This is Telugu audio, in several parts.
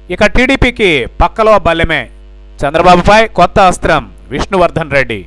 ఇక టీడీపీకి పక్కలో బల్లెమే చంద్రబాబుపై కొత్త అస్త్రం విష్ణువర్ధన్ రెడ్డి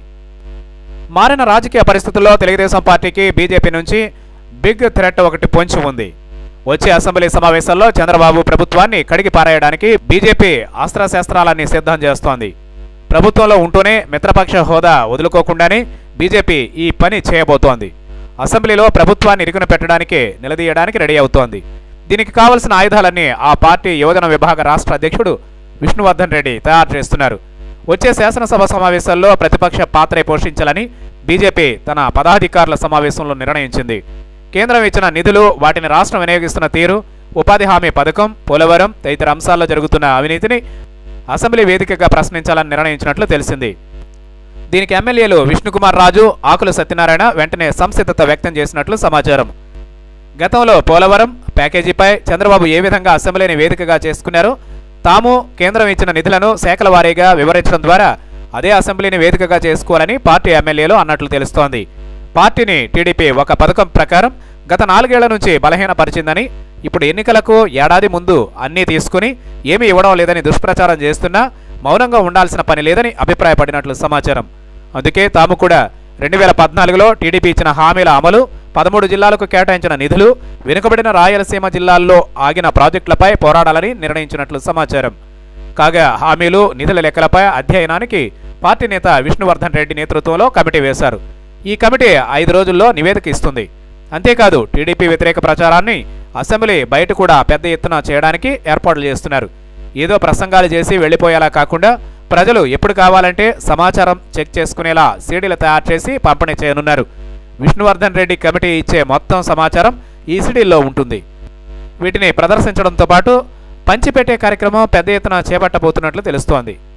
మారిన రాజకీయ పరిస్థితుల్లో తెలుగుదేశం పార్టీకి బీజేపీ నుంచి బిగ్ థ్రెట్ ఒకటి పొంచి ఉంది వచ్చే అసెంబ్లీ సమావేశాల్లో చంద్రబాబు ప్రభుత్వాన్ని కడిగి పారేయడానికి బీజేపీ అస్త్రశస్త్రాలన్నీ సిద్ధం చేస్తోంది ప్రభుత్వంలో ఉంటూనే మిత్రపక్ష హోదా వదులుకోకుండానే బీజేపీ ఈ పని చేయబోతోంది అసెంబ్లీలో ప్రభుత్వాన్ని ఇరుకున పెట్టడానికి నిలదీయడానికి రెడీ అవుతోంది దీనికి కావలసిన ఆయుధాలన్నీ ఆ పార్టీ యువజన విభాగ రాష్ట్ర అధ్యక్షుడు విష్ణువర్ధన్ రెడ్డి తయారు చేస్తున్నారు వచ్చే శాసనసభ సమావేశాల్లో ప్రతిపక్ష పాత్రే పోషించాలని బీజేపీ తన పదాధికారుల సమావేశంలో నిర్ణయించింది కేంద్రం ఇచ్చిన నిధులు వాటిని రాష్ట్రం వినియోగిస్తున్న తీరు ఉపాధి హామీ పథకం పోలవరం తదితర అంశాల్లో జరుగుతున్న అవినీతిని అసెంబ్లీ వేదికగా ప్రశ్నించాలని నిర్ణయించినట్లు తెలిసింది దీనికి ఎమ్మెల్యేలు విష్ణుకుమార్ రాజు ఆకుల సత్యనారాయణ వెంటనే సంసిద్ధత వ్యక్తం చేసినట్లు సమాచారం గతంలో పోలవరం ప్యాకేజీపై చంద్రబాబు ఏ విధంగా అసెంబ్లీని వేదికగా చేసుకున్నారో తాము కేంద్రం ఇచ్చిన నిధులను శాఖల వారీగా వివరించడం ద్వారా అదే అసెంబ్లీని వేదికగా చేసుకోవాలని పార్టీ ఎమ్మెల్యేలు అన్నట్లు తెలుస్తోంది పార్టీని టీడీపీ ఒక పథకం ప్రకారం గత నాలుగేళ్ల నుంచి బలహీనపరిచిందని ఇప్పుడు ఎన్నికలకు ఏడాది ముందు అన్నీ తీసుకుని ఏమీ ఇవ్వడం లేదని దుష్ప్రచారం చేస్తున్నా మౌనంగా ఉండాల్సిన పని లేదని అభిప్రాయపడినట్లు సమాచారం అందుకే తాము కూడా రెండు వేల పద్నాలుగులో టీడీపీ ఇచ్చిన హామీల అమలు పదమూడు జిల్లాలకు కేటాయించిన నిధులు వెనుకబడిన రాయలసీమ జిల్లాల్లో ఆగిన ప్రాజెక్టులపై పోరాడాలని నిర్ణయించినట్లు సమాచారం కాగా హామీలు నిధుల లెక్కలపై అధ్యయనానికి పార్టీ నేత విష్ణువర్ధన్ రెడ్డి నేతృత్వంలో కమిటీ వేశారు ఈ కమిటీ ఐదు రోజుల్లో నివేదిక ఇస్తుంది అంతేకాదు టీడీపీ వ్యతిరేక ప్రచారాన్ని అసెంబ్లీ బయట కూడా పెద్ద ఎత్తున చేయడానికి ఏర్పాట్లు చేస్తున్నారు ఏదో ప్రసంగాలు చేసి వెళ్ళిపోయేలా కాకుండా ప్రజలు ఎప్పుడు కావాలంటే సమాచారం చెక్ చేసుకునేలా సీడీలు తయారు చేసి పంపిణీ చేయనున్నారు విష్ణువర్ధన్ రెడ్డి కమిటీ ఇచ్చే మొత్తం సమాచారం ఈ సీడీల్లో ఉంటుంది వీటిని ప్రదర్శించడంతో పాటు పంచిపెట్టే కార్యక్రమం పెద్ద ఎత్తున చేపట్టబోతున్నట్లు తెలుస్తోంది